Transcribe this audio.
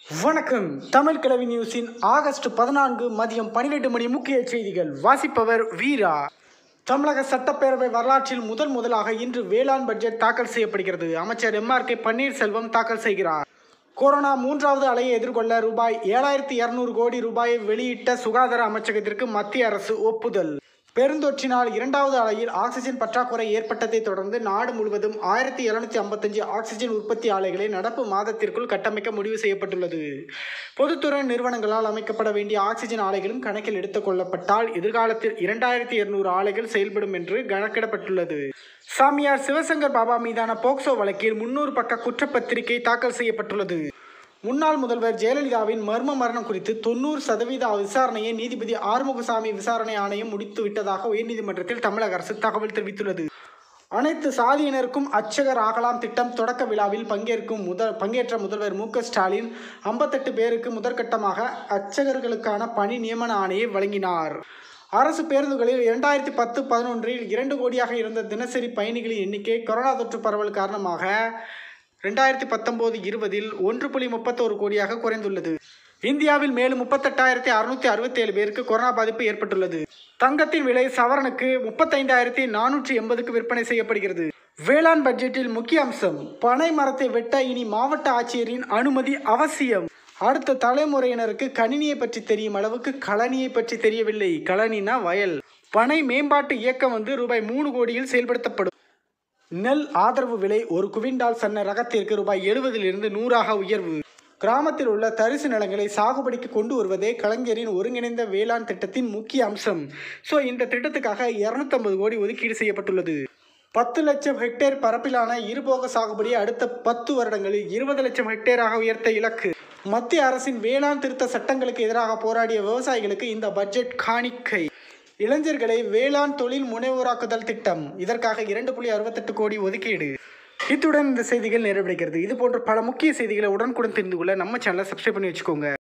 வணக்கம் தமிழ் கிழவி நியூஸின் ஆகஸ்ட் பதினான்கு மதியம் பன்னிரெண்டு மணி முக்கிய செய்திகள் வாசிப்பவர் வீரா தமிழக சட்டப்பேரவை வரலாற்றில் முதல் முதலாக இன்று வேளாண் பட்ஜெட் தாக்கல் செய்யப்படுகிறது அமைச்சர் எம் ஆர் கே பன்னீர்செல்வம் தாக்கல் செய்கிறார் கொரோனா மூன்றாவது அலையை எதிர்கொள்ள ரூபாய் ஏழாயிரத்தி இருநூறு கோடி ரூபாயை வெளியிட்ட சுகாதார அமைச்சகத்திற்கு மத்திய அரசு ஒப்புதல் பெருந்தொற்றினால் இரண்டாவது அலையில் ஆக்சிஜன் பற்றாக்குறை ஏற்பட்டதை தொடர்ந்து நாடு முழுவதும் ஆயிரத்தி எழுநூத்தி ஐம்பத்தஞ்சு ஆக்சிஜன் உற்பத்தி ஆலைகளை நடப்பு மாதத்திற்குள் கட்டமைக்க முடிவு செய்யப்பட்டுள்ளது பொதுத்துறை நிறுவனங்களால் அமைக்கப்பட வேண்டிய ஆக்சிஜன் ஆலைகளும் கணக்கில் எடுத்துக் கொள்ளப்பட்டால் எதிர்காலத்தில் இரண்டாயிரத்தி இருநூறு ஆலைகள் செயல்படும் என்று கணக்கிடப்பட்டுள்ளது சாமியார் சிவசங்கர் பாபா மீதான போக்சோ வழக்கில் முன்னூறு பக்க குற்றப்பத்திரிகை தாக்கல் செய்யப்பட்டுள்ளது முன்னாள் முதல்வர் ஜெயலலிதாவின் மர்ம மரணம் குறித்து தொண்ணூறு சதவீத விசாரணையை நீதிபதி ஆறுமுகசாமி விசாரணை ஆணையம் முடித்து விட்டதாக உயர்நீதிமன்றத்தில் தமிழக அரசு தகவல் தெரிவித்துள்ளது அனைத்து சாதியினருக்கும் அர்ச்சகர் ஆகலாம் திட்டம் தொடக்க விழாவில் பங்கேற்கும் முதல் பங்கேற்ற முதல்வர் மு க ஸ்டாலின் ஐம்பத்தெட்டு பேருக்கு முதற்கட்டமாக அர்ச்சகர்களுக்கான பணி நியமன ஆணையை வழங்கினார் அரசு பேருந்துகளில் இரண்டாயிரத்தி பத்து பதினொன்றில் இரண்டு கோடியாக இருந்த தினசரி பயணிகளின் எண்ணிக்கை கொரோனா தொற்று பரவல் காரணமாக ரெண்டாயிரத்தி பத்தொம்போது இருபதில் ஒன்று புள்ளி முப்பத்தோரு கோடியாக குறைந்துள்ளது இந்தியாவில் மேலும் முப்பத்தெட்டாயிரத்தி அறுநூத்தி அறுபத்தி ஏழு பேருக்கு கொரோனா பாதிப்பு ஏற்பட்டுள்ளது தங்கத்தின் விலை சவரனுக்கு முப்பத்தைந்தாயிரத்தி நானூற்றி எண்பதுக்கு விற்பனை செய்யப்படுகிறது வேளாண் பட்ஜெட்டில் முக்கிய அம்சம் பனை மரத்தை வெட்ட இனி மாவட்ட ஆட்சியரின் அனுமதி அவசியம் அடுத்த தலைமுறையினருக்கு கணினியை பற்றி தெரியும் அளவுக்கு களனியை பற்றி தெரியவில்லை களனினா வயல் பனை மேம்பாட்டு இயக்கம் வந்து ரூபாய் மூணு கோடியில் செயல்படுத்தப்படும் நெல் ஆதரவு விலை ஒரு குவிண்டால் சன்ன ரகத்திற்கு ரூபாய் எழுபதிலிருந்து நூறாக உயர்வு கிராமத்தில் உள்ள தரிசு நிலங்களை சாகுபடிக்கு கொண்டு வருவதே கலைஞரின் ஒருங்கிணைந்த வேளாண் திட்டத்தின் முக்கிய அம்சம் ஸோ இந்த திட்டத்துக்காக இரநூத்தம்பது கோடி ஒதுக்கீடு செய்யப்பட்டுள்ளது பத்து லட்சம் ஹெக்டேர் பரப்பிலான இருபோக சாகுபடியை அடுத்த பத்து வருடங்களில் இருபது லட்சம் ஹெக்டேராக உயர்த்த இலக்கு மத்திய அரசின் வேளாண் திருத்த சட்டங்களுக்கு எதிராக போராடிய விவசாயிகளுக்கு இந்த பட்ஜெட் காணிக்கை இளைஞர்களை வேளாண் தொழில் முனைவோராக்குதல் திட்டம் இதற்காக இரண்டு புள்ளி அறுபத்தெட்டு கோடி ஒதுக்கீடு இத்துடன் இந்த செய்திகள் நிறைவடைகிறது இது போன்ற பல முக்கிய செய்திகளை உடனுக்குடன் தெரிந்து கொள்ள நம்ம சேனலை சப்ஸ்கிரைப் பண்ணி வச்சுக்கோங்க